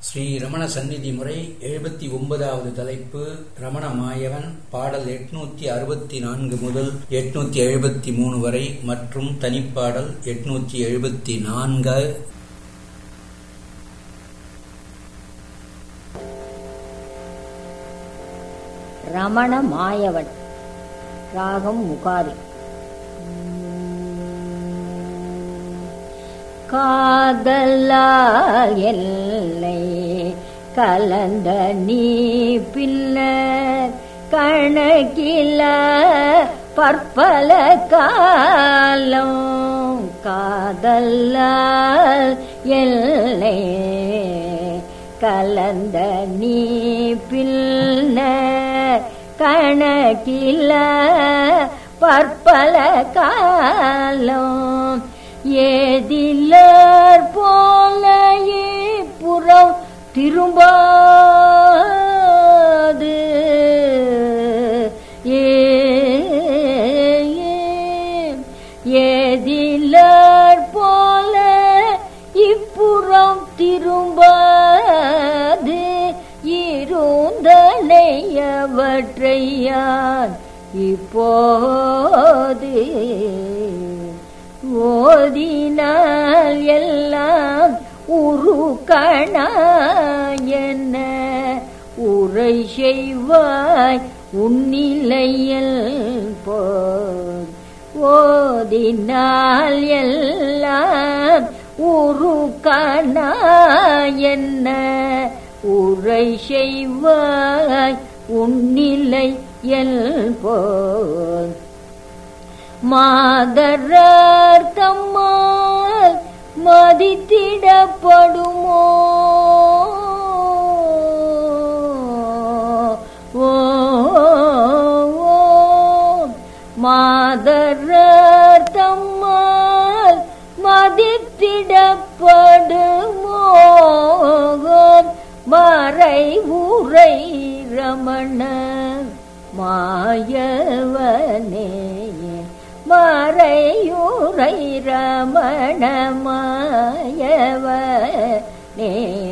ஸ்ரீ ரமண சந்நிதி முறை எழுபத்தி ஒன்பதாவது தலைப்பு ரமண மாயவன் பாடல் எட்நூத்தி அறுபத்தி நான்கு முதல் எட்நூத்தி எழுபத்தி மூணு வரை மற்றும் தனிப்பாடல் எட்நூத்தி எழுபத்தி நான்கு ரமண மாயவன் ராகம் முகாரி காதலால் எல்லை கலந்த நீ பின்னர் கணக்கில பற்பல காலம் காதலால் எல்லை கலந்த நீ பின்னர் கணக்கில பற்பல காலம் ஏதிலர் போல புறம் திரும்பாது ஏதிலர் போல இப்புறம் திரும்பாது இருந்தனையவற்றையான் இப்போது ஓதினால் எல்லாம் உருக்கண என்ன உரை செய்வாய் உன்னிலையல் போல் ஓதினால் எல்லாம் உருக்கண என்ன உரை செய்வாய் உன்னிலை எல் போல் மாதரர் தம்மால் மதித்திடப்படுமோ ஓ மாதரர் தம்மால் மதித்திடப்படுமோ மறை உரை ரமண மாயவனே மறையுரை ரமண மாயவனே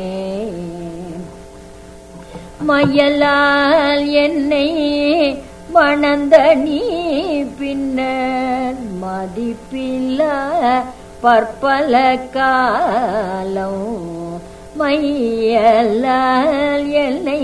மயலால் என்னை மணந்த நீ பின்னர் மதிப்பில்ல பற்பல காலம் மையலால் என்னை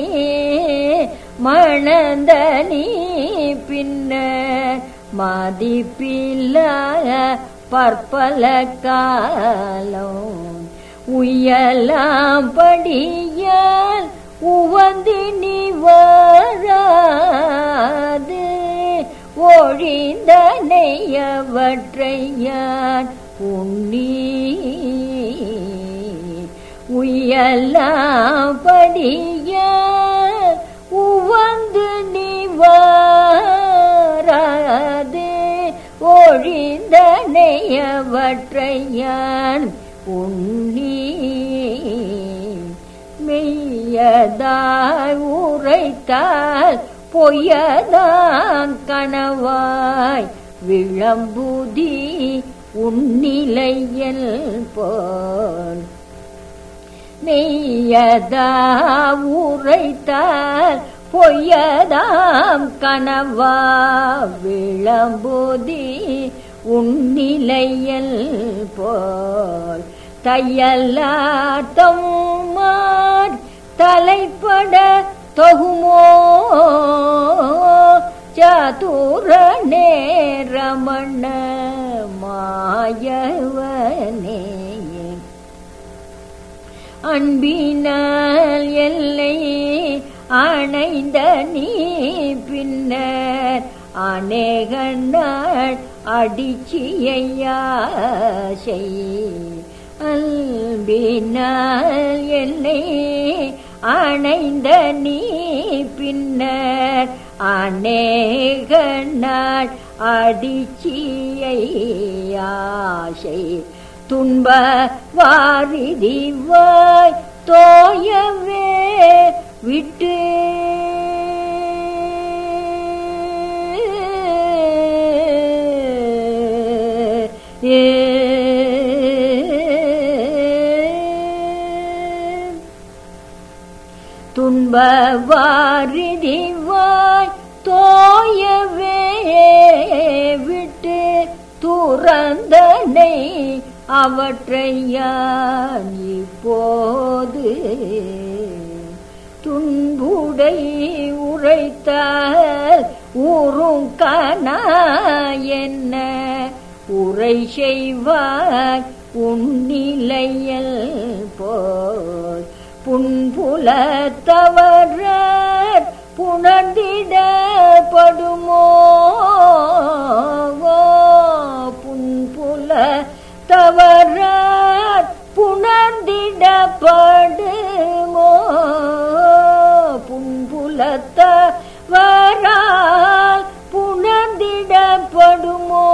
மணந்த நீ பின்னர் மதிப்பில்ல பற்பல காலம் உயலாம் படியால் உவந்து நீ வராது ஒழிந்தனையவற்றையான் உண்ணி உயலாம் படியால் உவந்து நீ வராது ஒழிந்தனையவற்றையான் உண்ணி மெய்யதாய் உரைத்தால் பொய்யதாம் கனவாய் விளம்புதி உன்னிலையல் போல் மெய்யதா உரைத்தால் பொய்யதாம் கனவா விளம்புதி உன்னிலையல் போல் தையல்லாட்டம் தலைப்பட தொகுமோ சதுர நேரமண்ண மாயவனே அன்பினால் எல்லை அணைந்த நீ பின்னர் அநேக நாள் அடிச்சியாசை அன்பினால் என்னை அணைந்த நீ பின்னர் அநேக நாள் அடிச்சியை ஆசை துன்ப வாரிதிவாய் தோயவே விட்டு ஏ துன்ப வாரிதிவாய் தோயவே விட்டு துறந்தனை அவற்றை யான் இப்போது துன்புடை உரைத்தால் ஊரும் கனா என்ன உரை செய்வாய் உன்னிலையல் போய் புன்புல தவற புணர்ந்திடப்படுமோ புன்புல தவற புணர்ந்திடப்படுமோ புன்புலத்தவரால் புணர்ந்திடப்படுமோ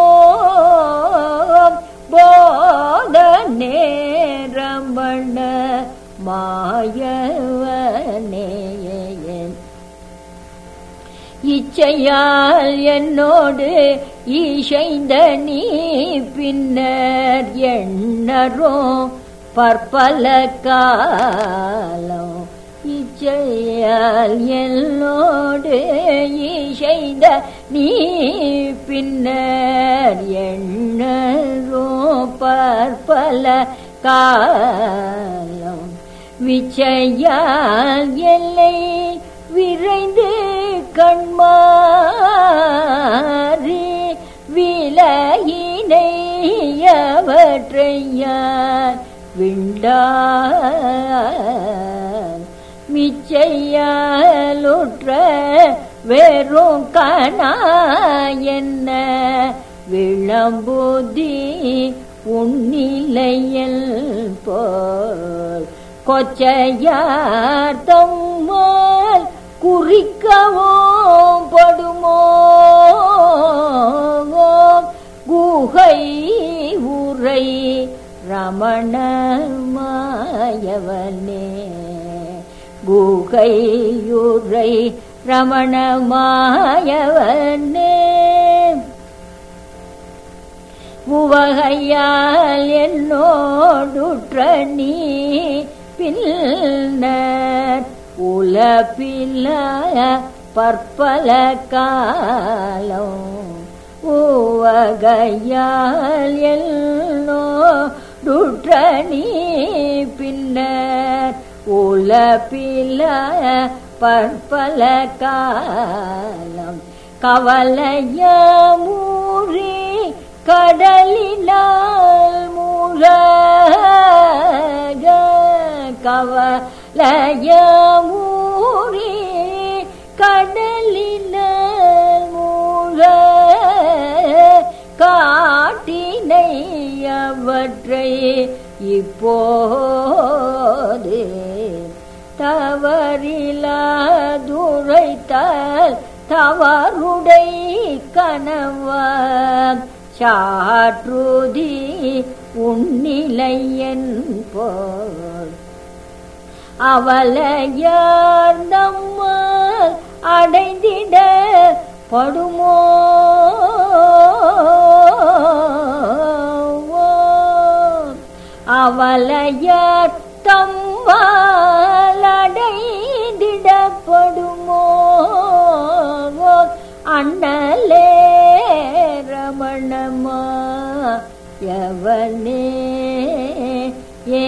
போத நேரமண மாயவனேயன் இச்சையால் என்னோடு ஈசைந்த நீ பின்னர் எண்ணரோ பற்பல காலம் இச்சையால் என்னோடு ஈசைந்த நீ பின்னர் எண்ணரோ பற்பல காலம் விச்சையால் எல்லை விரைந்து கண்மாறி விலையினை அவற்றையார் விண்டார் மிச்சையாலுற்ற வெறும் கணா என்ன விளம்புதி உன்னிலையல் போல் கொச்சையார் தம்மால் குறிக்கவும் படுமோ குகை உரை ரமண மாயவனே குகையுரை ரமண மாயவனே உவகையால் என்னோடுற்ற நீ பின்னர் உலப்பில்ல பற்பல காலம் உவகையால் என்னோடுற்ற நீ பின்னர் உலப்பில்ல பற்பல காலம் கவலைய மூறி கடலினால் மூழக கவலைய மூறி கடலினால் மூழ காட்டினை அவற்றை இப்போது தவறிலாதுரைத்தால் தவறுடை கனவா சாற்றுதி உன்னிலையன் போல் அவளையார் நம்மால் அடைந்திட படுமோ அவளையார் தம்மால் அடைந்திடப்படுமோ அண்ணலே ரமணமா எவனே ஏ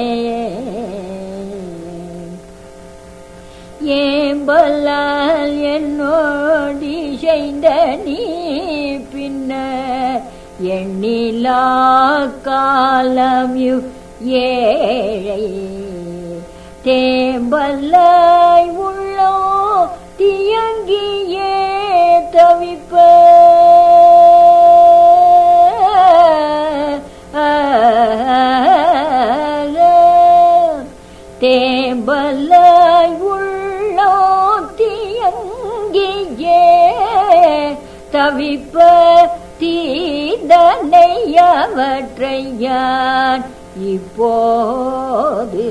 ஏம்பலால் என்னோடி செய்த நீ பின்ன எண்ணிலா காலம் ஏழை தேம்பல்லாய் உள்ளோ தியங்கியே தவிப்ப தேம்பல்லாய் உள்ளோ தியங்கியே தவிப்ப தீதனையவற்றையான் இப்போது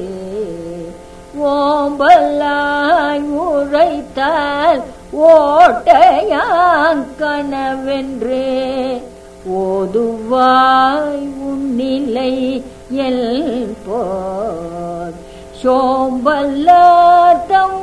ஓம்பல்லாய் உரைத்தால் ஓட்டையாங் கனவென்று ஓதுவாய் உன்னிலை எல் போர் சோம்பல்லாத்தம்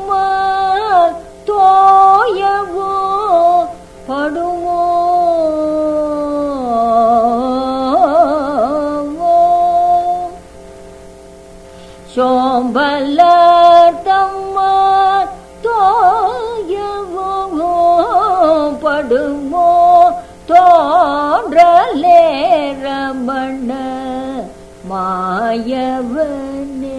தோயலர் தம்மார் தோயவோ படுமோ தோன்றலே ரமண மாயவனே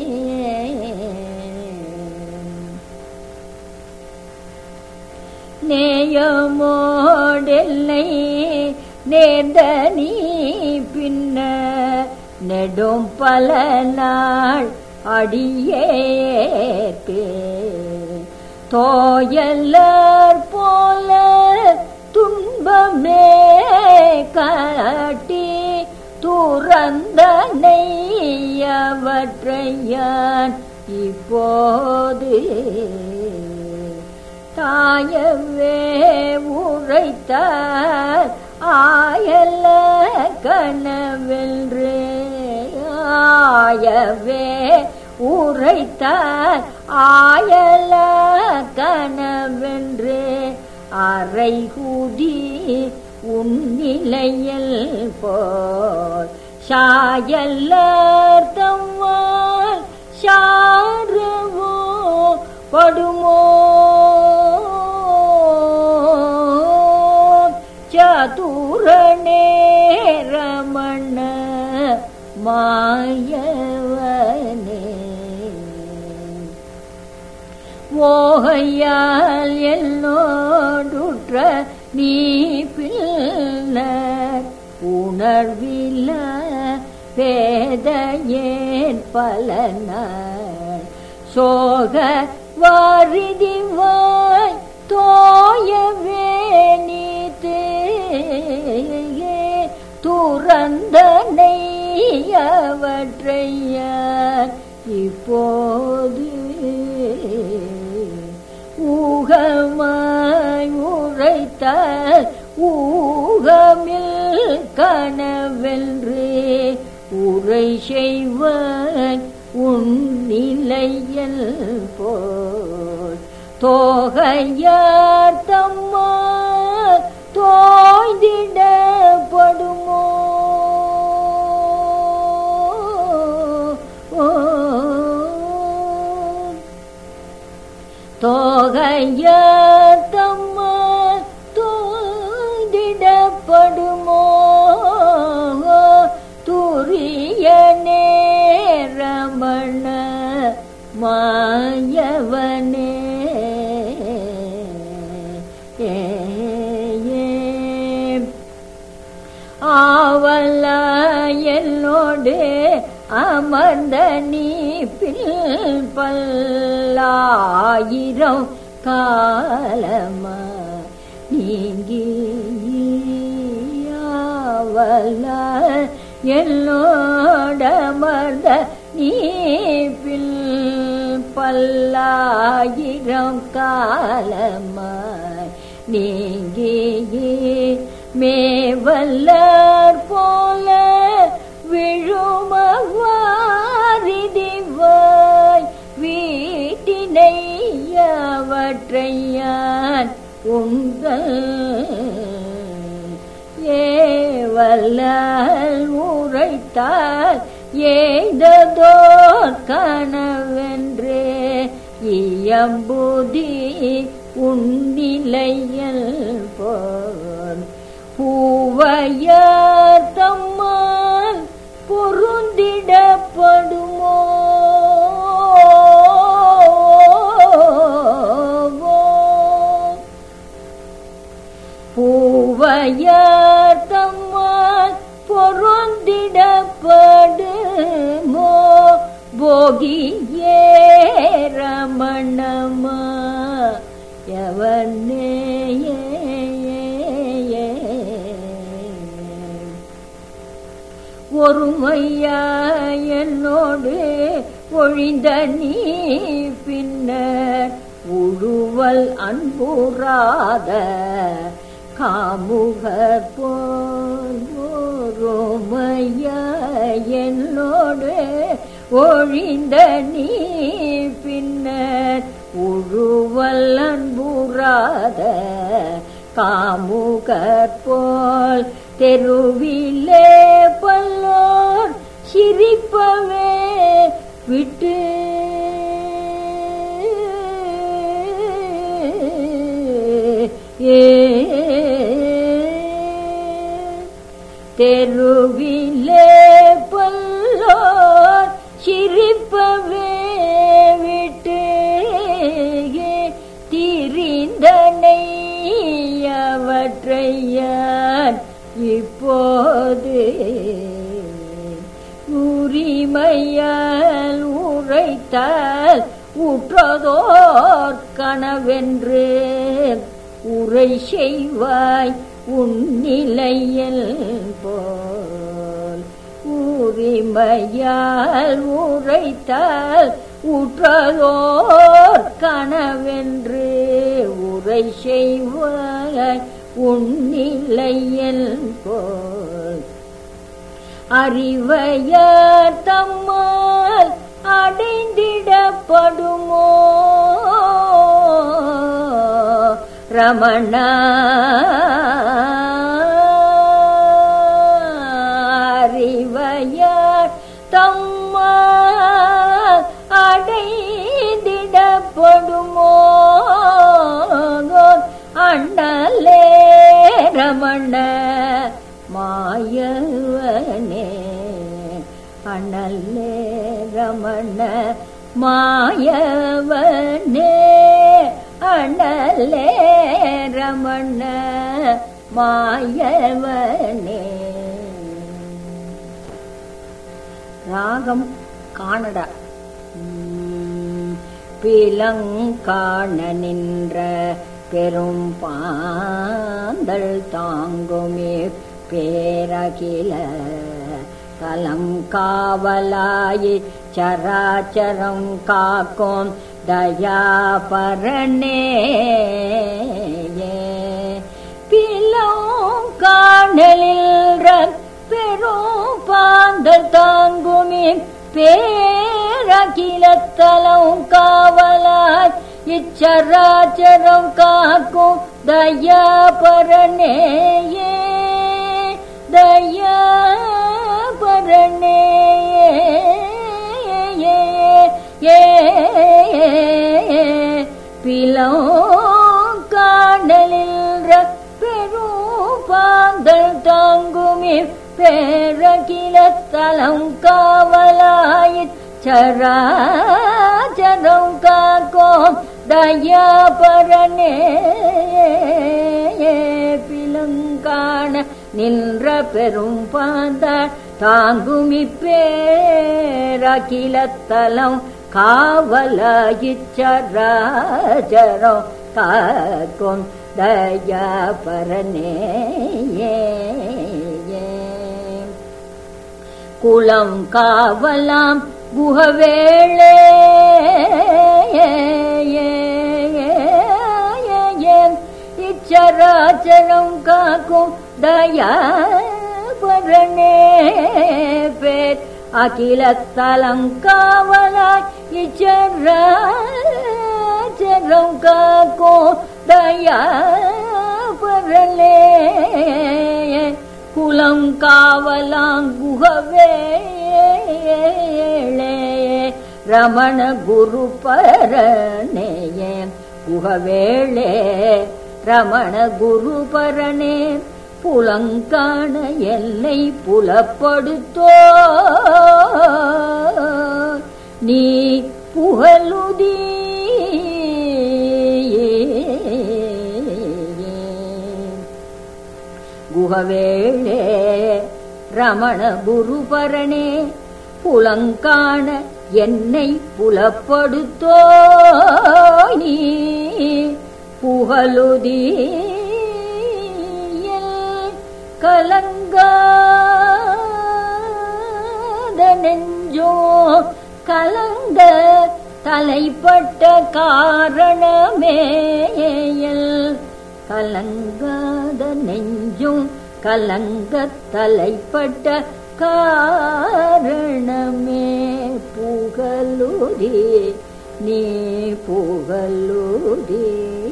நேயமோடெல்லை நேர்ந்த நீ பின்ன நெடும் பல நாள் அடியேற்கு தோயலர் போல துன்பமே காட்டி துறந்தனை அவற்றையான் இப்போது தாயவே உரைத்தார் ஆயல்ல கனவென்று ஆயவே உரைத்தார் ஆயல கனவென்று அரைகுதி உன்னிலையில் போல் சாயல்லர் தம்மால் சாரவோ படுமோ சதுரனே ரமண மாயவனே மோகையால் என்னோடுற்ற நீ பின்னர் உணர்வில பேதையேன் பல நாள் சோக வாரிதிவாய் தோயவே நீத்து துறந்தனை அவற்றையார் இப்போது ஊகமாய் உரைத்தால் ஊகமில் கனவென்று உரை செய்வான் உன் நிலையல் போல் தோகையார் தம்மா தோய்ந்திடப்படுமோ தோகையார் தம்மா தோய்ந்திடப்படுமோ துரிய நேரமண மாயவனே ஏ, ஏ. ஆவல என்னோடு அமர்ந்த நீ பில் பல்லாயிரம் காலமா நீங்கி ஆவல என்னோட அமர்ந்த நீ பில் பல்லாயிரம் காலமாய் நீங்கியே மேவல்லர் போல விழுமவாரிதிவாய் வீட்டினை அவற்றையான் உங்கள் ஏவல்லல் உரைத்தால் ஏததோர் கனவென்று இயம்புதி உன்னிலையல் போல் பூவையார் தம்மால் பொருந்திடப்படுமோ பூவையார் தம்மால் பொருந்திடப்படுமோ போகியே ரமணமா எவனே ஒருமையா என்னோடு ஒழிந்த நீ பின்னர் உழுவல் அன்புறாத காமுகர் போல் ஒருமையா என்னோடு ஒழிந்த நீ பின்னர் உழுவல் அன்புறாத காமுகர் போல் தெருவிலே பல்லோர் சிரிப்பவே விட்டு ஏ தெருவிலே பல்லோர் சிரிப்பவே விட்டு திரிந்தனை அவற்றையான் இப்போது உரிமையால் உரைத்தால் உற்றதோர் கனவென்று உரை செய்வாய் உன்னிலையில் போல் உரிமையால் உரைத்தால் உற்றதோர் கனவென்று உரை செய்வாய் உன்னிலையில் போல் அறிவையார் தம்மால் அடைந்திடப்படுமோ ரமணா அறிவையார் தம்மால் அடைந்திடப்படுமோ அண்ணலே ரமண மாயவனே அண்ணலே ரமண மாயவனே அண்ணலே ரமண மாயவனே ராகம் காணடா உம், பிலங்காண நின்ற பெரும் பாந்தள் தாங்குமே பேரகில கலங்காவலாயி சராச்சரம் காக்கும் தயாபரணே பிலம் காணலில் பெரும் பாந்தல் தாங்குமே பேரகிலத்தலம் காவலாய் இச்சராச்சரம் காக்கும் தயாபரணேயே தயாபரணேயே ஏ பிலம் காணலில் பெரும் பாந்தல் தாங்குமே பேரகிலத்தலம் காவலாயிற் சராச்சரம் காக்கும் தயாபரணே பிலங்கான நின்ற பெரும் பாந்தாள் தாங்குமி பேரகிலத்தலம் காவலாயிச்சராஜரம் காக்கும் தயாபரணே குளம் காவலாம் குகவேளே இச்சராச்சரம் காக்கும் தயாபரணே பேர் அகிலத்தலம் காவலாய் இச்சராச்சரம் காக்கும் தயாபரணே குலம் காவலாங்குகவேளே ரமண குரு பரணேயே குகவேளே ரமண குரு பரணே புலங்கான எல்லை புலப்படுத்தோ நீ புகழுதீ குகவேளே ரமண குருபரணே புலங்காண என்னை புலப்படுத்தோ நீ புகழுதியல் கலங்காத நெஞ்சோ கலங்க தலைப்பட்ட காரணமேயல் கலங்காத நெஞ்சும் கலங்க தலைப்பட்ட காரணமே புகழுதி நீ புகழுதி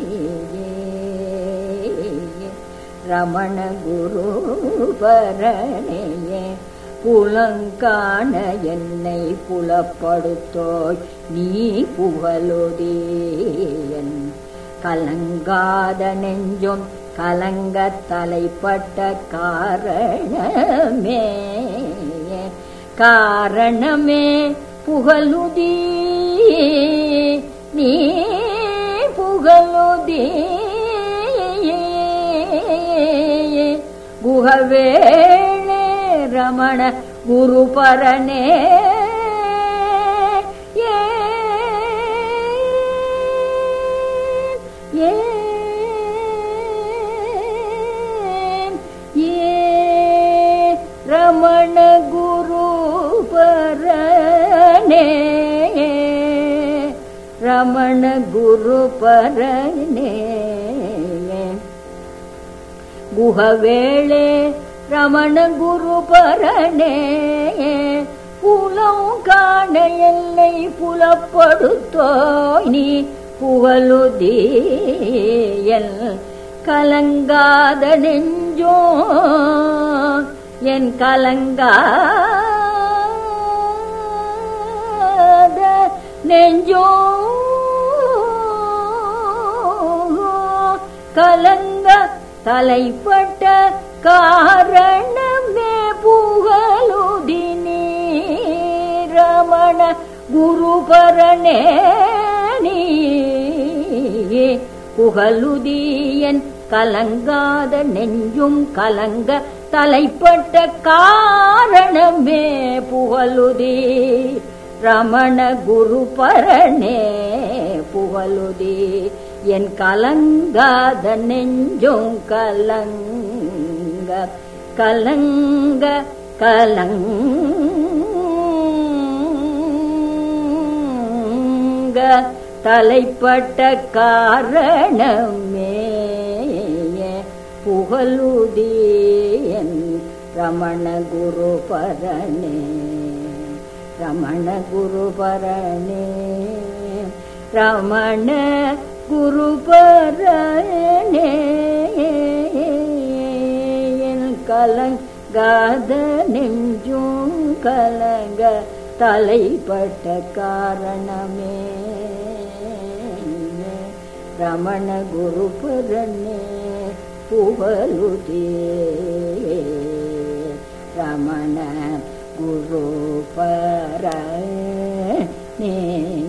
ரமண குரு பரணையே புலங்காண என்னை புலப்படுத்தோய் நீ புகழுதேயன் கலங்காத நெஞ்சும் கலங்க தலைப்பட்ட காரணமே காரணமே புகழுதி நீ புகழுதி குகவேளே ரமண குருபரனே ஏ ஏ ஏ ரமண குருபரனே ரமண குருபரனே குகவேளே ரமண குருபரனே புலம் காண எல்லை புலப்படுத்தோய் நீ புகழுதீயல் கலங்காத நெஞ்சோ என் கலங்காத நெஞ்சோ கலங்க தலைப்பட்ட காரணமே புகழுதி நீ ரமண குருபரனே நீ புகழுதியன் கலங்காத நெஞ்சும் கலங்க தலைப்பட்ட காரணமே புகழுதி ரமண குருபரனே புகழுதி என் கலங்காத நெஞ்சும் கலங்க கலங்க கலங்க தலைப்பட்ட காரணமே புகழுதியன் ரமண குருபரனே ரமண குருபரனே ரமண குருபரனே என் கலங்காத நெஞ்சும் கலங்க தலைப்பட்ட காரணமே ரமண குருபரனே புகழுதே ரமண குருபரனே